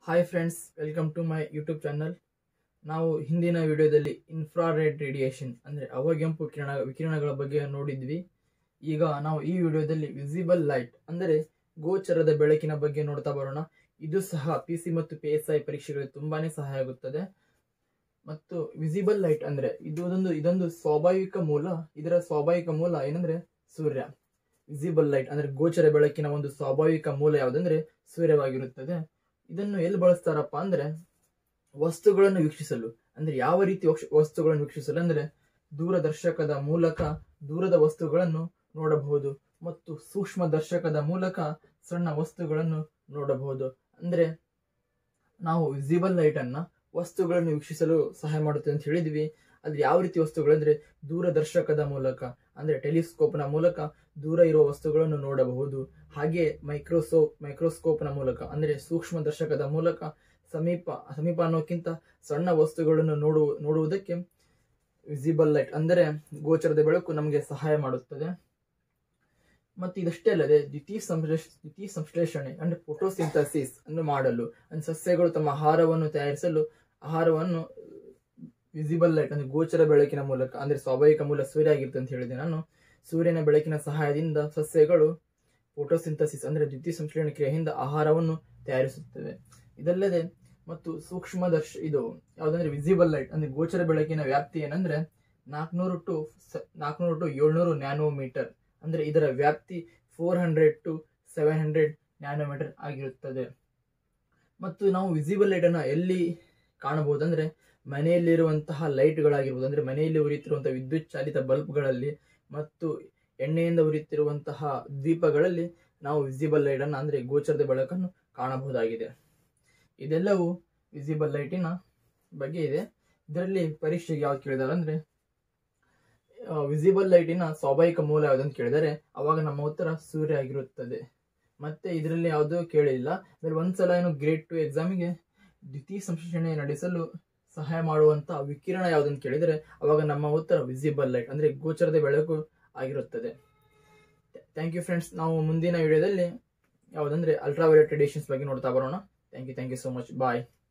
hi friends welcome to my YouTube channel ನಾವು ಹಿಂದಿನ ವಿಡಿಯೋದಲ್ಲಿ ಇನ್ಫ್ರಾರೆಡ್ ರೇಡಿಯೇಷನ್ ಅಂದರೆ ಅವಗೆಂಪು ಕಿರಣ ವಿಕಿರಣಗಳ ಬಗ್ಗೆ ನೋಡಿದ್ವಿ ಈಗ ನಾವು ಈ ವಿಡಿಯೋದಲ್ಲಿ ವಿಸಿಬಲ್ ಲೈಟ್ ಅಂದರೆ ಗೋಚರದ ಬೆಳಕಿನ ಬಗ್ಗೆ ನೋಡ್ತಾ ಬರೋಣ ಇದು ಸಹ ಪಿ ಸಿ ಮತ್ತು ಪಿ ಎಸ್ ಐ ಪರೀಕ್ಷೆಗಳಿಗೆ ತುಂಬಾನೇ ಸಹಾಯ ಆಗುತ್ತದೆ ಮತ್ತು ವಿಸಿಬಲ್ ಲೈಟ್ ಅಂದರೆ ಇದೊಂದು ಇದೊಂದು ಸ್ವಾಭಾವಿಕ ಮೂಲ ಇದರ ಸ್ವಾಭಾವಿಕ ಮೂಲ ಏನಂದ್ರೆ ಸೂರ್ಯ ವಿಸಿಬಲ್ ಲೈಟ್ ಅಂದ್ರೆ ಗೋಚರ ಬೆಳಕಿನ ಒಂದು ಸ್ವಾಭಾವಿಕ ಮೂಲ ಯಾವುದಂದ್ರೆ ಸೂರ್ಯವಾಗಿರುತ್ತದೆ ಇದನ್ನು ಎಲ್ಲಿ ಬಳಸ್ತಾರಪ್ಪ ಅಂದ್ರೆ ವಸ್ತುಗಳನ್ನು ವೀಕ್ಷಿಸಲು ಅಂದ್ರೆ ಯಾವ ರೀತಿ ವಕ್ಷ- ವಸ್ತುಗಳನ್ನು ವೀಕ್ಷಿಸಲು ಅಂದ್ರೆ ದೂರದರ್ಶಕದ ಮೂಲಕ ದೂರದ ವಸ್ತುಗಳನ್ನು ನೋಡಬಹುದು ಮತ್ತು ಸೂಕ್ಷ್ಮ ದರ್ಶಕದ ಮೂಲಕ ಸಣ್ಣ ವಸ್ತುಗಳನ್ನು ನೋಡಬಹುದು ಅಂದ್ರೆ ನಾವು ವಿಸಿಬಲ್ ಲೈಟ್ ಅನ್ನ ವಸ್ತುಗಳನ್ನು ವೀಕ್ಷಿಸಲು ಸಹಾಯ ಮಾಡುತ್ತೆ ಅಂತ ಹೇಳಿದ್ವಿ ಅದು ಯಾವ ರೀತಿ ವಸ್ತುಗಳಂದ್ರೆ ದೂರದರ್ಶಕದ ಮೂಲಕ ಅಂದ್ರೆ ಟೆಲಿಸ್ಕೋಪ್ನ ಮೂಲಕ ದೂರ ಇರುವ ವಸ್ತುಗಳನ್ನು ನೋಡಬಹುದು ಹಾಗೆ ಮೈಕ್ರೋಸೋಪ್ ಮೈಕ್ರೋಸ್ಕೋಪ್ನ ಮೂಲಕ ಅಂದ್ರೆ ಸೂಕ್ಷ್ಮ ದರ್ಶಕದ ಮೂಲಕ ಸಮೀಪ ಸಮೀಪ ಅನ್ನೋಕ್ಕಿಂತ ಸಣ್ಣ ವಸ್ತುಗಳನ್ನು ನೋಡು ನೋಡುವುದಕ್ಕೆ ವಿಸಿಬಲ್ ಲೈಟ್ ಅಂದರೆ ಗೋಚರದ ಬೆಳಕು ನಮಗೆ ಸಹಾಯ ಮಾಡುತ್ತದೆ ಮತ್ತು ಇದಷ್ಟೇ ಅಲ್ಲದೆ ದ್ವಿತೀಯ ಸಂಶ್ಲೇಷ ದ್ವಿತೀಯ ಸಂಶ್ಲೇಷಣೆ ಅಂದ್ರೆ ಫೋಟೋಸಿಂಥಸಿಸ್ ಅನ್ನು ಮಾಡಲು ಅಂದ್ರೆ ಸಸ್ಯಗಳು ತಮ್ಮ ಆಹಾರವನ್ನು ತಯಾರಿಸಲು ಆಹಾರವನ್ನು ವಿಸಿಬಲ್ ಲೈಟ್ ಅಂದ್ರೆ ಗೋಚರ ಬೆಳಕಿನ ಮೂಲಕ ಅಂದ್ರೆ ಸ್ವಾಭಾವಿಕ ಮೂಲ ಸೂರ್ಯ ಆಗಿರುತ್ತೆ ಅಂತ ಹೇಳಿದೆ ನಾನು ಸೂರ್ಯನ ಬೆಳಕಿನ ಸಹಾಯದಿಂದ ಸಸ್ಯಗಳು ಫೋಟೋಸಿಂಥಸಿಸ್ ಅಂದ್ರೆ ದ್ವಿತೀಯ ಸಂಶ್ಲೇಷಣೆ ಕ್ರಿಯೆಯಿಂದ ಆಹಾರವನ್ನು ತಯಾರಿಸುತ್ತವೆ ಇದಲ್ಲದೆ ಮತ್ತು ಸೂಕ್ಷ್ಮ ದರ್ಶ ಇದು ಯಾವ್ದಂದ್ರೆ ವಿಸಿಬಲ್ ಲೈಟ್ ಅಂದ್ರೆ ಗೋಚರ ಬೆಳಕಿನ ವ್ಯಾಪ್ತಿ ಏನಂದ್ರೆ ನಾಲ್ಕುನೂರು ಟು ನಾಲ್ಕುನೂರು ಟು ಏಳ್ನೂರು ನ್ಯಾನೋಮೀಟರ್ ಅಂದ್ರೆ ಇದರ ವ್ಯಾಪ್ತಿ four hundred to seven hundred nanometre ಆಗಿರುತ್ತದೆ ಮತ್ತು ನಾವು ವಿಸಿಬಲ್ ಲೈಟ್ ಅನ್ನ ಎಲ್ಲಿ ಕಾಣಬಹುದಂದ್ರೆ ಮನೆಯಲ್ಲಿರುವಂತಹ ಲೈಟ್ಗಳಾಗಿರ್ಬೋದು ಅಂದ್ರೆ ಮನೆಯಲ್ಲಿ ಉರಿಯುತ್ತಿರುವಂತಹ ವಿದ್ಯುತ್ ಚಾಲಿತ ಬಲ್ಬ್ಗಳಲ್ಲಿ ಮತ್ತು ಎಣ್ಣೆಯಿಂದ ಉರಿಯುತ್ತಿರುವಂತಹ ದೀಪಗಳಲ್ಲಿ ನಾವು ವಿಸಿಬಲ್ ಲೈಟ್ ಅನ್ನ ಅಂದ್ರೆ ಗೋಚರದ ಬೆಳಕನ್ನು ಕಾಣಬಹುದಾಗಿದೆ ಇದೆಲ್ಲವೂ ವಿಸಿಬಲ್ ಲೈಟಿನ ಬಗ್ಗೆ ಇದೆ ಇದರಲ್ಲಿ ಪರೀಕ್ಷೆಗೆ ಯಾವ್ದು ಕೇಳಿದಾರೆ ಅಂದ್ರೆ ವಿಸಿಬಲ್ ಲೈಟಿನ ಸ್ವಾಭಾವಿಕ ಮೂಲ ಯಾವುದಂತ ಕೇಳಿದರೆ ಅವಾಗ ನಮ್ಮ ಉತ್ತರ ಸೂರ್ಯ ಆಗಿರುತ್ತದೆ ಮತ್ತೆ ಇದರಲ್ಲಿ ಯಾವುದೂ ಕೇಳಿಲ್ಲ ಆಮೇಲೆ ಒಂದ್ಸಲ ಏನು ಗ್ರೇಡ್ ಟು ಎಕ್ಸಾಮಿಗೆ ದ್ವಿತೀಯ ಸಂಶ್ಲೇಷಣೆ ನಡೆಸಲು ಸಹಾಯ ಮಾಡುವಂತ ವಿಕಿರಣ ಯಾವುದಂತ ಕೇಳಿದರೆ ಅವಾಗ ನಮ್ಮ ಉತ್ತರ ವಿಸಿಬಲ್ ಲೈಟ್ ಅಂದ್ರೆ ಗೋಚರದ ಬೆಳಕು ಆಗಿರುತ್ತದೆ ಥ್ಯಾಂಕ್ ಯು ಫ್ರೆಂಡ್ಸ್ ನಾವು ಮುಂದಿನ ವಿಡಿಯೋದಲ್ಲಿ ಯಾವುದಂದ್ರೆ ಅಲ್ಟ್ರಾವೈಲೆಟ್ ರೇಡಿಯೇಷನ್ಸ್ ಬಗ್ಗೆ ನೋಡ್ತಾ ಬರೋಣ thank you thank you so much bye